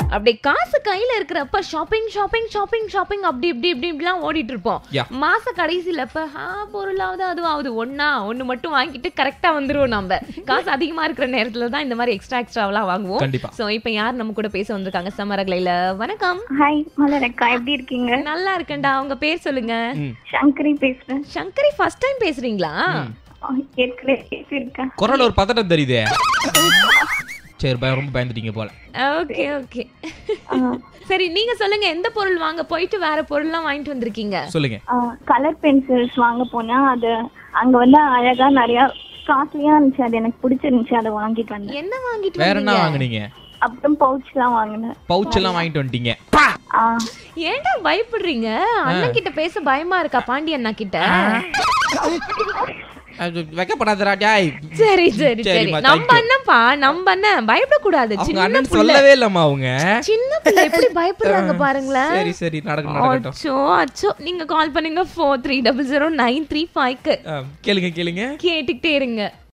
அப்படி காசு கையில இருக்கிறப்ப ஷாப்பிங் ஷாப்பிங் ஷாப்பிங் ஷாப்பிங் அப்படி இப்படி இப்படி இப்படிலாம் ஓடிட்டு இருப்போம் Yeah. மாச கடைசியில இப்ப ஆ பொருளாவது அதுவாவது ஒண்ணா ஒண்ணு மட்டும் வாங்கிட்டு கரெக்டா வந்துருவோம் நம்ம காசு அதிகமா இருக்கிற நேரத்துல தான் இந்த மாதிரி எக்ஸ்ட்ரா எக்ஸ்ட்ராவெல்லாம் வாங்குவோம் கண்டிப்பா சோ இப்போ யார் நம்ம கூட பேச வந்திருக்காங்க சமரகலையில வணக்கம் ஹாய் மலர் அக்கா எப்படி இருக்கீங்க நல்லா இருக்கேன்டா உங்க பேர் சொல்லுங்க ம். சங்கரி பேசுறேன் சங்கரி ஃபர்ஸ்ட் டைம் பேசுறீங்களா ஆ, ஏற்கனவே பேசியிருக்கேன் குரல் ஒரு பதட்டம் தெரியுதே சரி பய ரொம்ப பயந்துட்டீங்க போல ஓகே ஓகே சரி நீங்க சொல்லுங்க எந்த பொருள் வாங்க போயிட்டு வேற பொருள்லாம் வாங்கிட்டு வந்திருக்கீங்க சொல்லுங்க கலர் பென்சில்ஸ் வாங்க போனா அது அங்க வந்து அழகா நிறைய காஸ்ட்லியா இருந்துச்சு அது எனக்கு பிடிச்சிருந்துச்சு அதை வாங்கிட்டு வந்தேன் என்ன வாங்கிட்டு வேற என்ன வந்தீங்க வாங்குனீங்க அப்புறம் பவுச் எல்லாம் வாங்கினேன் பவுச் எல்லாம் வாங்கிட்டு வந்துட்டீங்க ஆ, ஏன்டா பயப்படுறீங்க அண்ணன் கிட்ட பேச பயமா இருக்கா பாண்டி அண்ணா கிட்ட அது வைக்கப்படாதடா டேய் சரி சரி சரி சரிம்மா, நம்ம thank you. அண்ணன்ப்பா நம்ம அண்ணன் பயப்படக்கூடாது அவங்க சின்ன அண்ணன் புள்ள சொல்லவே இல்லம்மா அவங்க சின்ன பிள்ளை எப்படி பயப்படுறாங்க பாருங்களேன் சரி சரி நடக்கட்டும் நடக்கட்டும் அச்சோ அச்சோ நீங்க கால் பண்ணுங்க four three double zero nine three ஃபைவ்க்கு ஆ, கேளுங்க கேளுங்க கேட்டுக்கிட்டே இருங்க